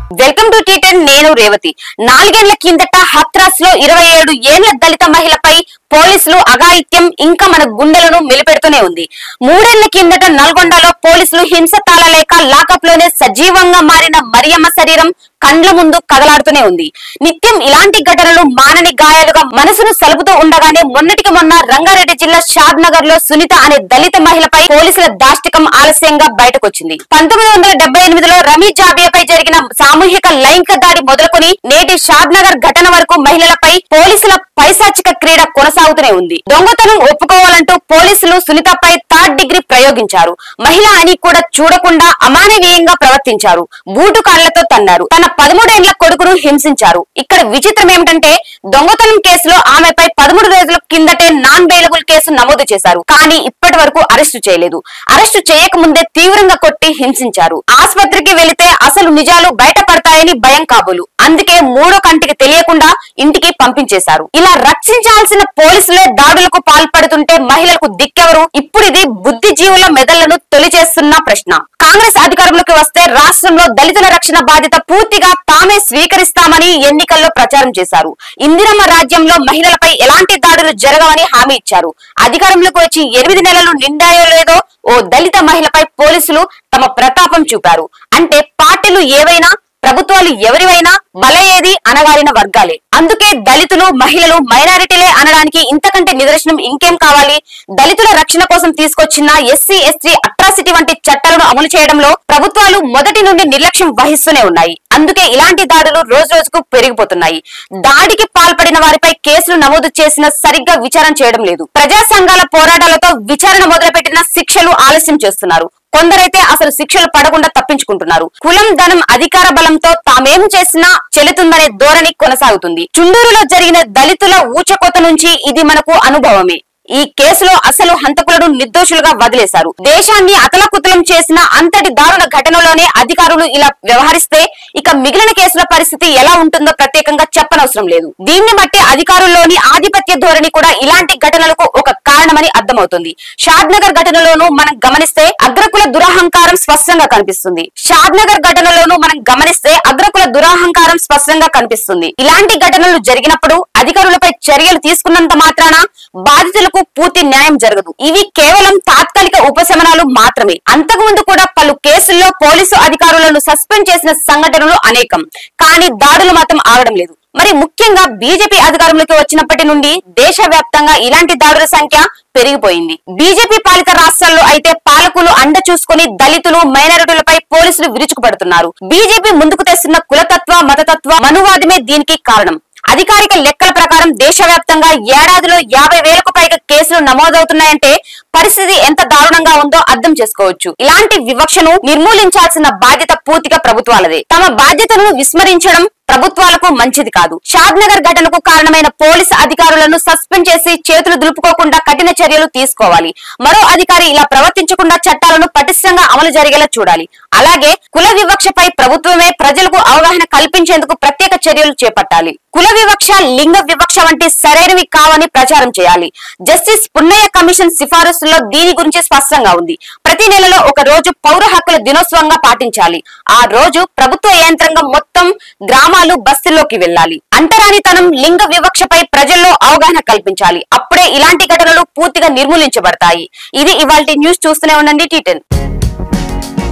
welcome to T10 నేను రేవతి నాలుగేళ్ల కిందట హత్రాస్ లో ఇరవై ఏడు ఏళ్ల దళిత మహిళపై పోలీసులు అఘాయిత్యం ఇంకా మన గుండెలను మెలిపెడుతూనే ఉంది మూడేళ్ల కిందట నల్గొండలో పోలీసులు హింస తాళలేక లాకప్ లోనే సజీవంగా మారిన మరియమ్మ శరీరం కండ్ల ముందు కదలాడుతూనే ఉంది నిత్యం ఇలాంటి ఘటనలు మానని గాయాలుగా మనసును సలుపుతూ ఉండగానే మొన్నటికి మొన్న రంగారెడ్డి జిల్లా షాద్ నగర్ లో సునీత అనే దళిత మహిళపై పోలీసుల దాష్టికం ఆలస్యంగా బయటకొచ్చింది పంతొమ్మిది వందల డెబ్బై ఎనిమిదిలో రమీ జాబియాపై జరిగిన సామూహిక లైంగిక దాడి మొదలుకొని నేటి షాద్ నగర్ ఘటన వరకు మహిళలపై పోలీసుల పైశాచిక క్రీడ కొనసాగుతూనే ఉంది దొంగతనం ఒప్పుకోవాలంటూ పోలీసులు సునీతపై థర్డ్ డిగ్రీ ప్రయోగించారు మహిళ అని కూడా చూడకుండా అమానవీయంగా ప్రవర్తించారు బూటు కాళ్లతో తన్నారు తన పదమూడేళ్ల కొడుకును హింసించారు ఇక్కడ విచిత్రం ఏమిటంటే దొంగతనం కేసులో ఆమెపై పదమూడు రోజుల కిందటే నాన్ బెయిలబుల్ కేసు నమోదు చేశారు కానీ ఇప్పటి వరకు అరెస్టు చేయలేదు అరెస్టు చేయకముందే తీవ్రంగా కొట్టి హింసించారు ఆసుపత్రికి వెళితే అసలు నిజాలు బయటపడతాయని భయం కాబోలు అందుకే మూడో కంటికి తెలియకుండా ఇంటికి పంపించేశారు ఇలా రక్షించాల్సిన పోలీసులే దాడులకు పాల్పడుతుంటే మహిళలకు దిక్కెవరు ఇప్పుడు ఇది బుద్ధిజీవుల మెదళ్లను తొలిచేస్తున్న ప్రశ్న కాంగ్రెస్ అధికారంలోకి వస్తే రాష్ట్రంలో దళితుల రక్షణ బాధ్యత పూర్తిగా తామే స్వీకరిస్తామని ఎన్నికల్లో ప్రచారం చేశారు ఇందిరమ్మ రాజ్యంలో మహిళలపై ఎలాంటి దాడులు జరగవని హామీ ఇచ్చారు అధికారంలోకి వచ్చి ఎనిమిది నెలలు నిండాయో లేదో ఓ దళిత మహిళపై పోలీసులు తమ ప్రతాపం చూపారు అంటే పార్టీలు ఏవైనా ప్రభుత్వాలు ఎవరివైనా బలయేది అనగారిన వర్గాలే అందుకే దళితులు మహిళలు మైనారిటీలే అనడానికి ఇంతకంటే నిదర్శనం ఇంకేం కావాలి దళితుల రక్షణ కోసం తీసుకొచ్చిన ఎస్సీ ఎస్టీ అట్రాసిటీ వంటి చట్టాలను అమలు చేయడంలో ప్రభుత్వాలు మొదటి నుండి నిర్లక్ష్యం వహిస్తూనే ఉన్నాయి అందుకే ఇలాంటి దాడులు రోజు రోజుకు పెరిగిపోతున్నాయి దాడికి పాల్పడిన వారిపై కేసులు నమోదు చేసిన సరిగ్గా విచారణ చేయడం లేదు ప్రజా సంఘాల పోరాటాలతో విచారణ మొదలుపెట్టిన శిక్షలు ఆలస్యం చేస్తున్నారు కొందరైతే అసలు శిక్షలు పడకుండా తప్పించుకుంటున్నారు కులం ధనం అధికార బలంతో తామేం చేసినా చెల్లుతుందనే ధోరణి కొనసాగుతుంది చుండూరులో జరిగిన దళితుల ఊచకోత నుంచి ఇది మనకు అనుభవమే ఈ కేసులో అసలు హంతకులను నిర్దోషులుగా వదిలేశారు దేశాన్ని అతలకుతలం చేసిన అంతటి దారుణ ఘటనలోనే అధికారులు ఇలా వ్యవహరిస్తే ఇక మిగిలిన కేసుల పరిస్థితి ఎలా ఉంటుందో ప్రత్యేకంగా చెప్పనవసరం లేదు దీన్ని బట్టి అధికారుల్లోని ఆధిపత్య ధోరణి కూడా ఇలాంటి ఘటనలకు ఒక కారణమని అర్థమవుతుంది షాద్ నగర్ ఘటనలోనూ మనం గమనిస్తే అగ్రకుల దురహంకారం స్పష్టంగా కనిపిస్తుంది షాద్ నగర్ ఘటనలోనూ మనం గమనిస్తే అగ్రకుల దురహంకారం స్పష్టంగా కనిపిస్తుంది ఇలాంటి ఘటనలు జరిగినప్పుడు అధికారులపై చర్యలు తీసుకున్నంత మాత్రాన బాధితులకు పూర్తి న్యాయం జరగదు ఇవి కేవలం తాత్కాలిక ఉపశమనాలు మాత్రమే అంతకుముందు కూడా పలు కేసుల్లో పోలీసు అధికారులను సస్పెండ్ చేసిన సంఘటనలు అనేకం కానీ దాడులు మాత్రం ఆగడం లేదు మరి ముఖ్యంగా బీజేపీ అధికారంలోకి వచ్చినప్పటి నుండి దేశవ్యాప్తంగా ఇలాంటి దాడుల సంఖ్య పెరిగిపోయింది బీజేపీ పాలిత రాష్ట్రాల్లో అయితే పాలకులు అండ చూసుకుని దళితులు మైనారిటీలపై పోలీసులు విరుచుకుపడుతున్నారు బీజేపీ ముందుకు తెస్తున్న కులతత్వ మతతత్వ మనువాదమే దీనికి కారణం అధికారిక లెక్కల ప్రకారం దేశవ్యాప్తంగా ఏడాదిలో యాభై వేలకు పైగా కేసులు నమోదవుతున్నాయంటే పరిస్థితి ఎంత దారుణంగా ఉందో అర్థం చేసుకోవచ్చు ఇలాంటి వివక్షను నిర్మూలించాల్సిన బాధ్యత పూర్తిగా ప్రభుత్వాలదే తమ బాధ్యతలను విస్మరించడం ప్రభుత్వాలకు మంచిది కాదు షాద్ నగర్ ఘటనకు కారణమైన పోలీసు అధికారులను సస్పెండ్ చేసి చేతులు దులుపుకోకుండా కఠిన చర్యలు తీసుకోవాలి మరో అధికారి ఇలా ప్రవర్తించకుండా చట్టాలను పటిష్టంగా అమలు జరిగేలా చూడాలి అలాగే కుల వివక్షపై ప్రభుత్వమే ప్రజలకు అవగాహన కల్పించేందుకు ప్రత్యేక చర్యలు చేపట్టాలి కుల వివక్ష లింగ వివక్ష వంటి సరైనవి కావని ప్రచారం చేయాలి జస్టిస్ పున్నయ్య కమిషన్ సిఫారసుల్లో దీని గురించి స్పష్టంగా ఉంది ప్రతి నెలలో ఒక రోజు పౌర హక్కుల దినోత్సవంగా పాటించాలి ఆ రోజు ప్రభుత్వ యంత్రాంగం మొత్తం గ్రామాలు బస్తీల్లోకి వెళ్ళాలి అంటరానితనం లింగ వివక్షపై ప్రజల్లో అవగాహన కల్పించాలి అప్పుడే ఇలాంటి ఘటనలు పూర్తిగా నిర్మూలించబడతాయి ఇది ఇవాళ న్యూస్ చూస్తూనే ఉండండి టీటెన్